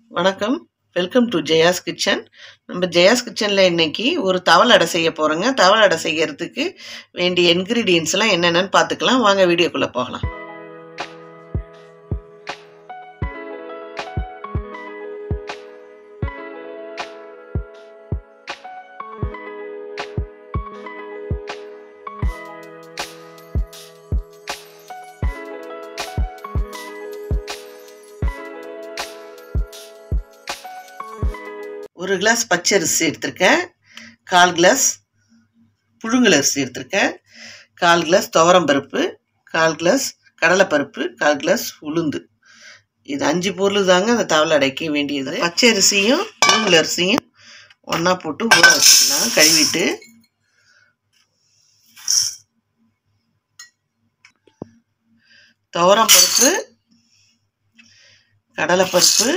வணக்கம் welcome to Jaya's kitchen நம்ம ஜெயாஸ் கிச்சனில் இன்னைக்கு ஒரு தவள் அடை செய்ய போகிறோங்க தவள் அடை செய்யறதுக்கு வேண்டிய இன்க்ரீடியன்ஸ்லாம் என்னென்னு பார்த்துக்கலாம் வாங்க வீடியோக்குள்ளே போகலாம் ஒரு கிளாஸ் பச்சரிசி எடுத்திருக்கேன் கால் கிளாஸ் புழுங்கல் அரிசி எடுத்திருக்கேன் கால் கிளாஸ் துவரம்பருப்பு கால் கிளாஸ் கடலைப்பருப்பு கால் கிளாஸ் உளுந்து இது அஞ்சு பொருள் தாங்க அந்த தவளை அடைக்க வேண்டியது பச்சரிசியும் புழுங்கல் அரிசியும் ஒன்றா போட்டு ஊற வச்சுக்கலாம் கழுவிட்டு துவரம்பருப்பு கடலைப்பருப்பு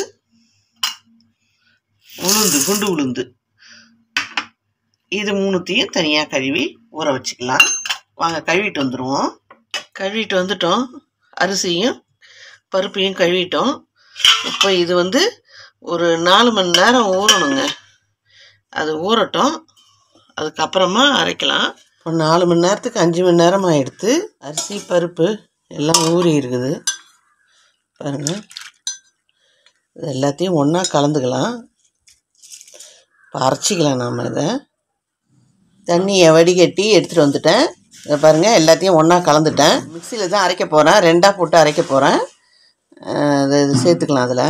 உளுந்து குண்டு உளுந்து இது மூணுத்தையும் தனியாக கழுவி ஊற வச்சுக்கலாம் வாங்க கழுவிட்டு வந்துடுவோம் கழுவிட்டு வந்துட்டோம் அரிசியும் பருப்பையும் கழுவிட்டோம் இப்போ இது வந்து ஒரு நாலு மணி நேரம் ஊறணுங்க அது ஊறட்டும் அதுக்கப்புறமா அரைக்கலாம் இப்போ நாலு மணி நேரத்துக்கு அஞ்சு மணி நேரம் ஆகிடுத்து அரிசி பருப்பு எல்லாம் ஊறி இருக்குது பாருங்கள் இது எல்லாத்தையும் ஒன்றா கலந்துக்கலாம் இப்போ அரைச்சிக்கலாம் நாம் இதை தண்ணியை வடிகட்டி எடுத்துகிட்டு வந்துட்டேன் இதை பாருங்கள் எல்லாத்தையும் ஒன்றா கலந்துட்டேன் மிக்சியில் தான் அரைக்க போகிறேன் ரெண்டாக போட்டு அரைக்க போகிறேன் இதை இது சேர்த்துக்கலாம் அதில்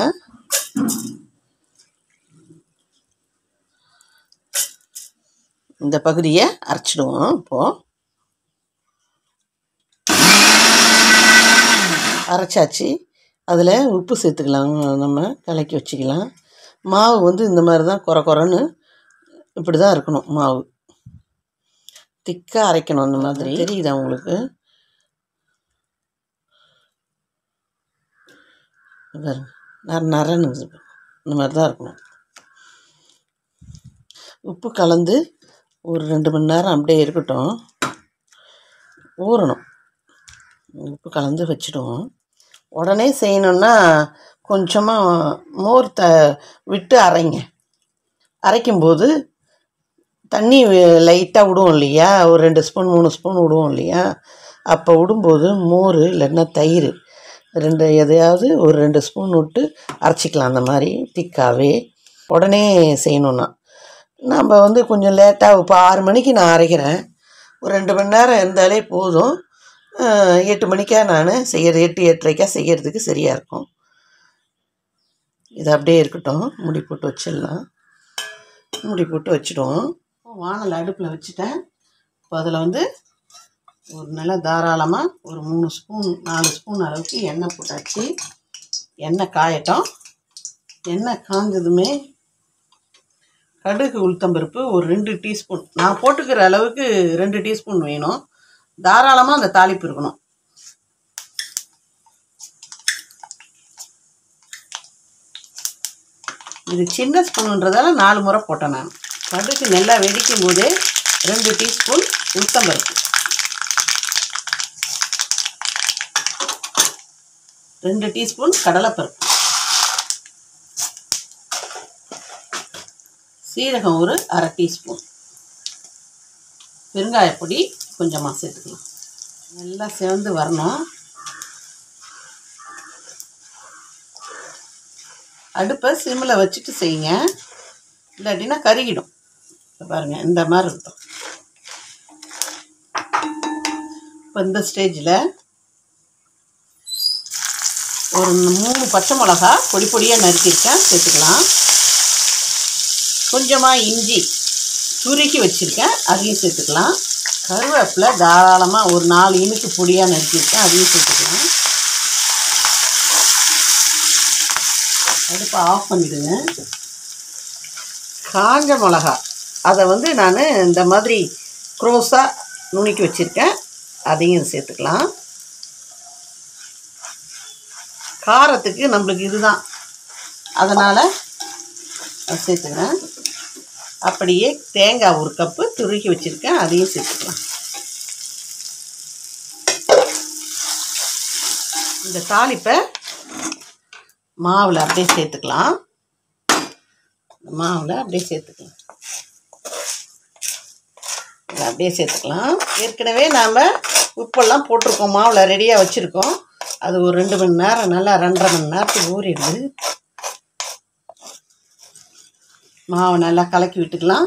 இந்த பகுதியை அரைச்சிடுவோம் இப்போது அரைச்சாச்சு அதில் உப்பு சேர்த்துக்கலாம் நம்ம கலக்கி வச்சுக்கலாம் மாவு வந்து இந்த மாதிரி தான் குறை குறைன்னு இப்படி தான் இருக்கணும் மாவு திக்காக அரைக்கணும் அந்த மாதிரி தெரியுதா உங்களுக்கு பாருங்க நர நரன்னு இந்த மாதிரி தான் இருக்கணும் உப்பு கலந்து ஒரு ரெண்டு மணி நேரம் அப்படியே இருக்கட்டும் ஊறணும் உப்பு கலந்து வச்சுடுவோம் உடனே செய்யணுன்னா கொஞ்சமாக மோர் த விட்டு அரைங்க அரைக்கும்போது தண்ணி லைட்டாக விடுவோம் இல்லையா ஒரு ரெண்டு ஸ்பூன் மூணு ஸ்பூன் விடுவோம் இல்லையா அப்போ விடும்போது மோர் இல்லைன்னா தயிர் ரெண்டு எதையாவது ஒரு ரெண்டு ஸ்பூன் விட்டு அரைச்சிக்கலாம் அந்த மாதிரி திக்காகவே உடனே செய்யணுன்னா நம்ம வந்து கொஞ்சம் லேட்டாக இப்போ ஆறு மணிக்கு நான் அரைக்கிறேன் ஒரு ரெண்டு மணி நேரம் இருந்தாலே போதும் எட்டு மணிக்காக நான் செய்கிறது எட்டு எட்டரைக்கா செய்கிறதுக்கு சரியாக இருக்கும் இது அப்படியே இருக்கட்டும் முடி போட்டு வச்சிடலாம் முடி போட்டு வச்சுடுவோம் வானல் அடுப்பில் வச்சுட்டேன் இப்போ அதில் வந்து ஒரு நல்லா தாராளமாக ஒரு மூணு ஸ்பூன் நாலு ஸ்பூன் அளவுக்கு எண்ணெய் போட்டாச்சு எண்ணெய் காயட்டும் எண்ணெய் காஞ்சதுமே கடுகு உளுத்தம்பருப்பு ஒரு ரெண்டு டீஸ்பூன் நான் போட்டுக்கிற அளவுக்கு ரெண்டு டீஸ்பூன் வேணும் தாராளமாக அந்த தாளிப்பு இருக்கணும் இது சின்ன ஸ்பூனுன்றதால நாலு முறை போட்டேன் நான் கடுகு நல்லா வெடிக்கும் போதே ரெண்டு டீஸ்பூன் உளுத்தம்பருப்பு ரெண்டு டீஸ்பூன் கடலைப்பருப்பு சீரகம் ஒரு அரை டீஸ்பூன் பெருங்காயப்பொடி கொஞ்சமாக சேர்த்துக்கலாம் நல்லா சேர்ந்து வரணும் அடுப்பை சிம்மில் வச்சுட்டு செய்யுங்க இல்லாட்டினா கருகிடும் பாருங்கள் இந்த மாதிரி இருக்கும் இப்போ இந்த ஸ்டேஜில் ஒரு மூணு பச்சை மிளகா பொடி பொடியாக நறுக்கியிருக்கேன் சேர்த்துக்கலாம் கொஞ்சமாக இஞ்சி துருக்கி வச்சுருக்கேன் அதையும் சேர்த்துக்கலாம் கருவேப்பிலை தாராளமாக ஒரு நாலு இனுக்கு பொடியாக நறுக்கியிருக்கேன் அதையும் சேர்த்துக்கலாம் அடுப்பை ஆஃப் பண்ணிவிடுங்க காஞ்ச மிளகா அதை வந்து நான் இந்த மாதிரி க்ரோஸாக நுணுக்கி வச்சுருக்கேன் அதையும் சேர்த்துக்கலாம் காரத்துக்கு நம்மளுக்கு இதுதான் அதனால் சேர்த்துக்கிறேன் அப்படியே தேங்காய் ஒரு கப்பு துருக்கி வச்சுருக்கேன் அதையும் சேர்த்துக்கலாம் இந்த தாளிப்பை மாவில் அப்படியே சேர்த்துக்கலாம் இந்த மாவில் அப்படியே சேர்த்துக்கலாம் இதை அப்படியே சேர்த்துக்கலாம் ஏற்கனவே நாம் உப்பெல்லாம் போட்டிருக்கோம் மாவில் ரெடியாக வச்சுருக்கோம் அது ஒரு ரெண்டு மணி நேரம் நல்லா ரெண்டரை மணி நேரத்துக்கு ஊறிடுது மாவை நல்லா கலக்கி விட்டுக்கலாம்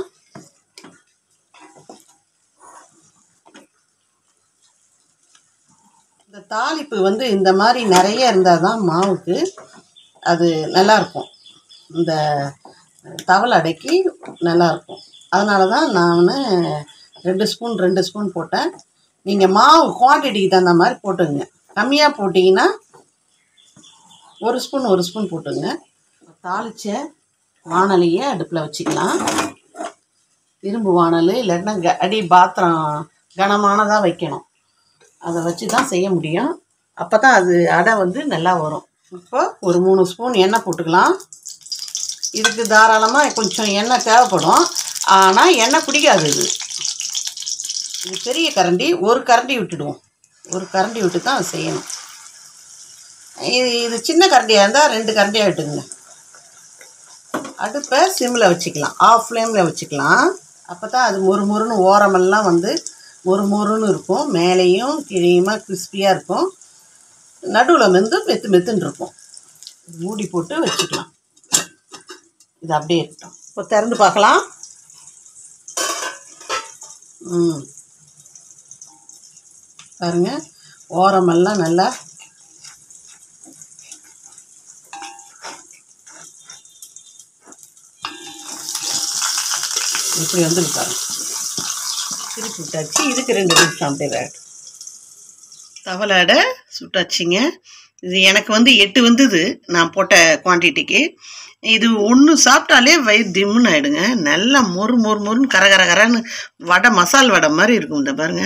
இந்த தாளிப்பு வந்து இந்த மாதிரி நிறைய இருந்தால் தான் மாவுக்கு அது நல்லாயிருக்கும் இந்த தவளை அடைக்கி நல்லாயிருக்கும் அதனால தான் நான் ரெண்டு ஸ்பூன் ரெண்டு ஸ்பூன் போட்டேன் நீங்கள் மாவு குவான்டிட்டிக்கு தகுந்த மாதிரி போட்டுங்க கம்மியாக போட்டிங்கன்னா ஒரு ஸ்பூன் ஒரு ஸ்பூன் போட்டுங்க தாளித்த வானலியை அடுப்பில் வச்சுக்கலாம் இரும்பு வானல் இல்லைன்னா க அடி பாத்திரம் கனமானதாக வைக்கணும் அதை வச்சு தான் செய்ய முடியும் அப்போ தான் அது அடை வந்து நல்லா வரும் இப்போ ஒரு மூணு ஸ்பூன் எண்ணெய் போட்டுக்கலாம் இதுக்கு தாராளமாக கொஞ்சம் எண்ணெய் தேவைப்படும் ஆனால் எண்ணெய் குடிக்காது இது இது பெரிய கரண்டி ஒரு கரண்டி விட்டுடுவோம் ஒரு கரண்டி விட்டு தான் அது செய்யணும் இது இது சின்ன கரண்டியாக இருந்தால் ரெண்டு கரண்டியாக விட்டுங்க அடுப்பை சிம்மில் வச்சுக்கலாம் ஆஃப் ஃப்ளேமில் வச்சுக்கலாம் அப்போ தான் அது மொறு மொறுன்னு ஓரமெல்லாம் வந்து மொறு மொறுன்னு இருக்கும் மேலேயும் கீழேயுமா கிறிஸ்பியாக இருக்கும் நடுவில் வந்து மெத்து மெத்துன்னு இருக்கும் மூடி போட்டு வச்சுக்கலாம் இது அப்படியே இருக்கட்டும் இப்போ திறந்து பார்க்கலாம் ம் பாருங்க ஓரமெல்லாம் நல்லா இப்படி வந்து பாருங்க திருப்பி விட்டாச்சு இதுக்கு ரெண்டு நிமிஷம் அப்படியே வேகட்டும் தவளை அடை சுட்டாச்சுங்க இது எனக்கு வந்து எட்டு வந்தது நான் போட்ட குவான்டிட்டிக்கு இது ஒன்று சாப்பிட்டாலே வயிறு திம்முன்னு ஆகிடுங்க நல்லா மொறு மொறு மொறுன்னு கர கர கரன்னு வடை மசால் வடை மாதிரி இருக்கும் இந்த பாருங்க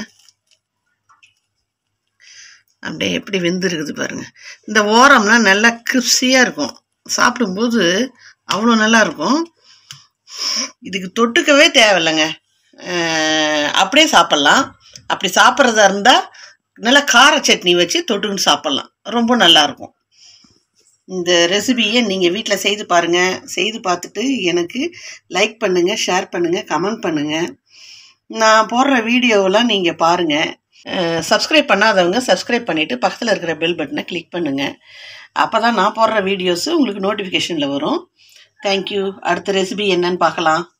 அப்படியே எப்படி வெந்திருக்குது பாருங்க இந்த ஓரம்லாம் நல்லா கிறிஸ்பியாக இருக்கும் சாப்பிடும்போது அவ்வளோ நல்லா இருக்கும் இதுக்கு தொட்டுக்கவே தேவையில்லைங்க அஹ் அப்படியே சாப்பிட்லாம் அப்படி சாப்பிட்றதா இருந்தால் நல்லா கார சட்னி வச்சு தொட்டுன்னு சாப்பிட்லாம் ரொம்ப நல்லாயிருக்கும் இந்த ரெசிபியை நீங்கள் வீட்டில் செய்து பாருங்கள் செய்து பார்த்துட்டு எனக்கு லைக் பண்ணுங்கள் ஷேர் பண்ணுங்கள் கமெண்ட் பண்ணுங்கள் நான் போடுற வீடியோவெல்லாம் நீங்கள் பாருங்கள் சப்ஸ்கிரைப் பண்ணாதவங்க சப்ஸ்கிரைப் பண்ணிவிட்டு பக்கத்தில் இருக்கிற பெல் பட்டனை கிளிக் பண்ணுங்கள் அப்போ தான் நான் போடுற வீடியோஸு உங்களுக்கு நோட்டிஃபிகேஷனில் வரும் தேங்க்யூ அடுத்த ரெசிபி என்னன்னு பார்க்கலாம்